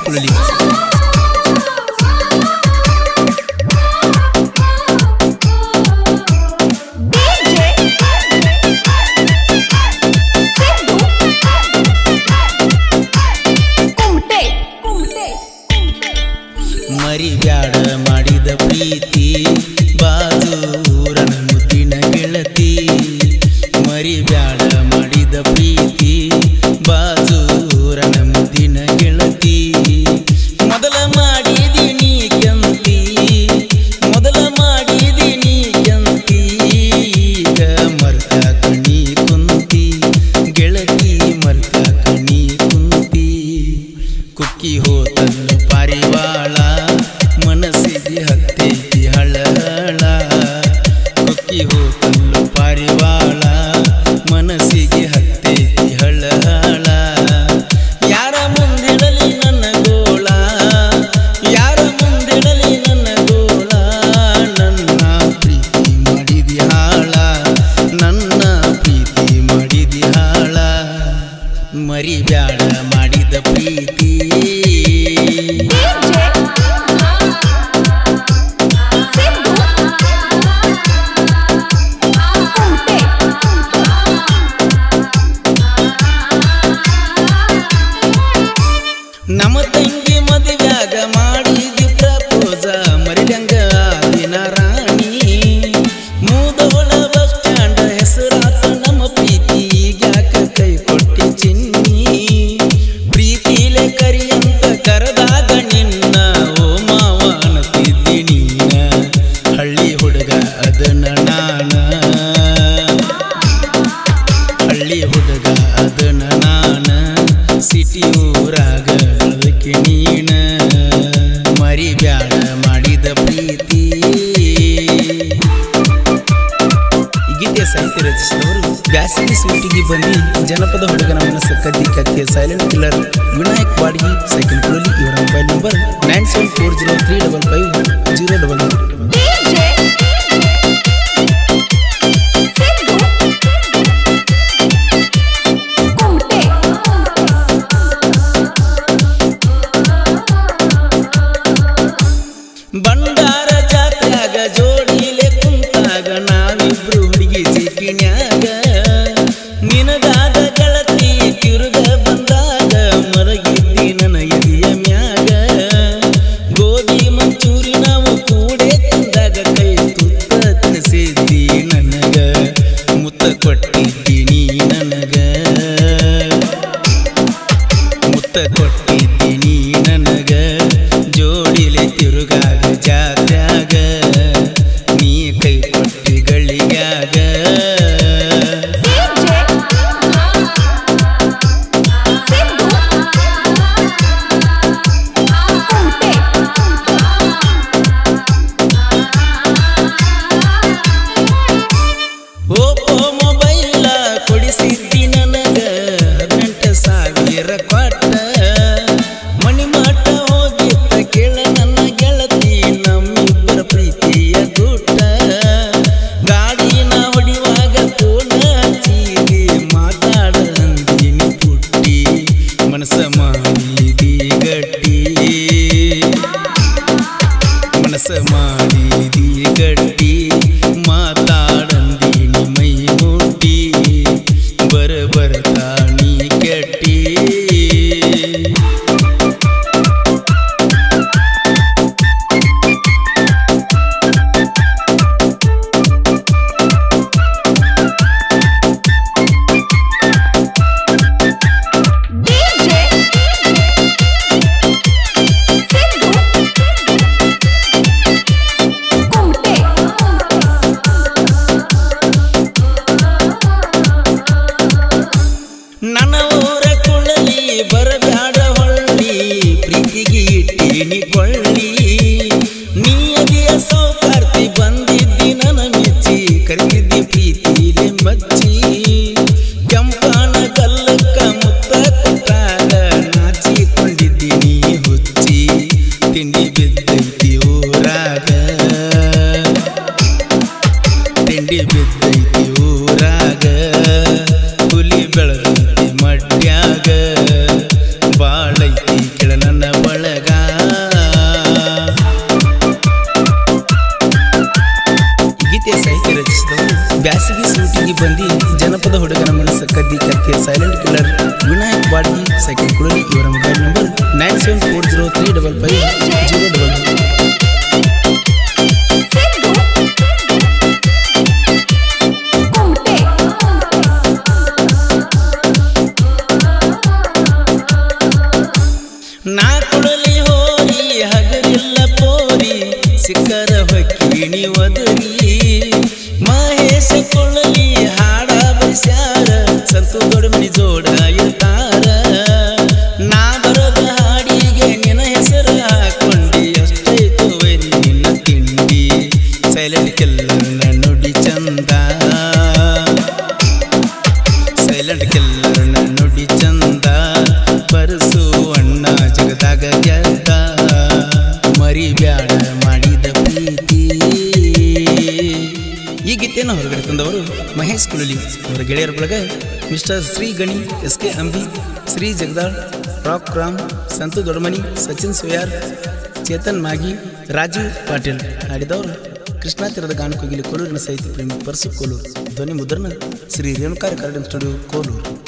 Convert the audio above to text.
ಸೈಕಲಲ್ಲಿ ಮರಿಬ್ಯಾಡ ಮಾಡಿದ ಪ್ರೀತಿ ಬಾಜೂರನ ಮುದ್ದಿನ ಗೆಳತಿ ಮರಿಬ್ಯಾಡ ಮಾಡಿದ ಪ್ರೀತಿ ಬಾಜೂರನ ಮುದ್ದಿನ ಗೆಳತಿ ಮೊದಲ ಮಾಡಿದಿನಿ ಕೆಂತಿ ಮೊದಲ ಮಾಡಿದಿನಿ ಕೆಂತಿ ಈಗ ಮರ್ತ ಕಣಿ ಕುಂತಿ ಗೆಳತಿ ಮರ್ತ ಕಣಿ ಕುಂತಿ ಕುಕ್ಕಿ ಹೋತನ್ನು ಪಾರಿವಾಳ ಮನಸ್ಸಿಗೆ ಹತ್ತೈತಿ ಹಳಹಳ ಕುಕ್ಕಿ ಹೋತನ್ನು ಪಾರಿವಾಳ ಮನಸ್ಸಿಗೆ ಹತ್ತೈತಿ ಹಳಹಳ ಯಾರ ಮುಂದಿಡಲಿ ನನ್ನ ಗೋಳ ಯಾರ ಮುಂದಿಡಲಿ ನನ್ನ ಗೋಳ ನನ್ನ ಪ್ರೀತಿ ಮಾಡಿದಿ ಹಾಳ ನನ್ನ ಪ್ರೀತಿ ಮಾಡಿದಿ ಹಾಳ ಮರಿಬ್ಯಾಡ ಮಾಡಿದ ಪ್ರೀತಿ ನಮ್ಮ ತಂಗಿ ಮದುವ್ಯಾಗ ಮಾಡಿದಿ ಪ್ರಪೋಸ ಮರಿಲಂಗ ದಿನ ರಾಣಿ ಮೂದವಳ ಬಸ್ ಸ್ಟ್ಯಾಂಡ್ ಹೆಸರಾತ ನಮ್ಮ ಪ್ರೀತಿ ಯಾಕ ಕೈ ಕೊಟ್ಟಿ ಚಿನ್ನಿ ಪ್ರೀತಿಲೆ ಕರಿಯಂತ ಕರೆದಾಗ ನಿನ್ನ ಓ ಮಾವ ಅನ್ನತಿದ್ದಿ ನೀನ ಹಳ್ಳಿ ಹುಡುಗ ಅದನ್ನ ನಾನ ಹಳ್ಳಿ ಹುಡುಗ ಅದನ್ನ ನಾನ ಸಿಟಿ ಊರಾಗ ಬೆಳದಕ್ಕೆ ನೀನ ಮರಿಬ್ಯಾಡ ಮಾಡಿದ ಪ್ರೀತಿ ಈ ಗೀತೆಯ ಸಾಹಿತ್ಯ ರಚಿಸಿದವರು ಬ್ಯಾಸಗಿ ಸೂಟಿಗೆ ಬನ್ನಿ ಜನಪದ ಹುಡುಗನ ಮನಸ್ಸು ಕದ್ದಿ ಕತ್ತೆ ಸೈಲೆಂಟ್ ಕಿಲ್ಲರ್ ವಿನಾಯಕ್ ಬಾಡಿಗೆ ಸೈಕಲ್ ಕುಳಲಿ ಇವರ mobile number nine seven four zero three double five zero double ಬಂಡಾರ ಜಾತ್ಯಾಗ ಜೋಡಿಲೆ ಕುಂತಾಗ ನಾವಿಬ್ರು ಹುಡುಗಿ ಸಿಕ್ಕಿನ್ಯಾಗ ನಿನಗಾದ ಗೆಳತಿ ತಿರುಗ ಬಂದಾಗ ಮರಗಿದ್ದಿ ನನ್ನ ಎದೆಯ ಮ್ಯಾಗ ಗೋಧಿ ಮಂಚೂರಿ ನಾವು ಕೂಡೆ ತಿಂದಾಗ ಕೈ ತುತ್ತ ತಿನ್ಸಿದ್ದಿ ನನಗ ಮುತ್ತ ಕೊಟ್ಟಿದ್ದೀನಿ ನನಗ ಮುತ್ತ ಕೊಟ್ಟಿದ್ದೀನಿ ನನಗ ಜೋಡಿಲೆ ತಿರುಗಾಗ ಜಾತ್ಯಾಗ ನೀ ಕೈ ಕೊಟ್ಟಿ ಗಳಿಗ್ಯಾಗ ಓಪೋ ಮೊಬೈಲ ಕೊಡಿಸಿದ್ದಿ ನನಗ ಹದಿನೆಂಟು ಸಾವಿರ ಕೊಟ್ಟ ಹುಡುಗನ ಮನಸ್ಸ ಕದ್ದಿ ಕತ್ತೆ ಸೈಲೆಂಟ್ ಕಿಲ್ಲರ್ ವಿನಾಯಕ್ ಬಾಡ್ಗಿ ಸೆಕೆಂಡ್ ಕುಳಲಿ ಇವರ mobile number nine seven four zero three double five zero double ಕುಮಟೆ ನಾ ಕುಡಲಿ ಹೋರಿ ಹಗರಿಲ್ಲ ಪೋರಿ ಸಿಕ್ಕರ ಹೊಕ್ಕಿಣಿ ಒದರಿ ಮಹೇಶ ಕೊಳ್ಳಲಿ ಹಾಡ ಬಸ್ಯಾರ ಸಂತು ದೊಡ್ಮನಿ ಜೋಡ ಇರ್ತಾರ ನಾ ಬರದ ಹಾಡಿಗೆ ನಿನ್ನ ಹೆಸರು ಹಾಕೊಂಡಿ ಅಷ್ಟೈತು ವೈರಿ ನಿನ್ನ ತಿಂಡಿ ಸೈಲೆಂಟ್ ಕೆಲ್ಲ ನುಡಿ ಚಂದ ಸೈಲೆಂಟ್ ಕಿಲ್ಲರ್ ನುಡಿ ಚಂದ ಬರಸು ಅಣ್ಣ ಜಗದಾಗ ಗೆದ್ದ ಮರಿ ಬ್ಯಾಡ ಮಾಡಿದ ಪ್ರೀತಿ ಈ ಗೀತೆಯನ್ನು ಹೊರಗಡೆ ತಂದವರು ಮಹೇಶ್ ಕುಳಲಿ ಅವರ ಗೆಳೆಯರ ಬಳಗ mister Shri Gani S K Ambi Shri Jagadal Rock Ram Santu Dodmani Sachin Soyar Chetan Magi Raju Patil ಹಾಡಿದವರು ಕೃಷ್ಣಾ ತೀರದ ಗಾನಕೋಗಿಲಿ ಕೋಲೂರಿನ ಸಾಹಿತ್ಯ ಪ್ರೇಮಿ ಪರ್ಸು ಕೋಲೂರು ಧ್ವನಿ ಮುದ್ರಣ ಶ್ರೀ ರೇಣುಕಾರ ಕಾರ್ಡನ್ ಸ್ಟುಡಿಯೋ ಕೋಲೂರು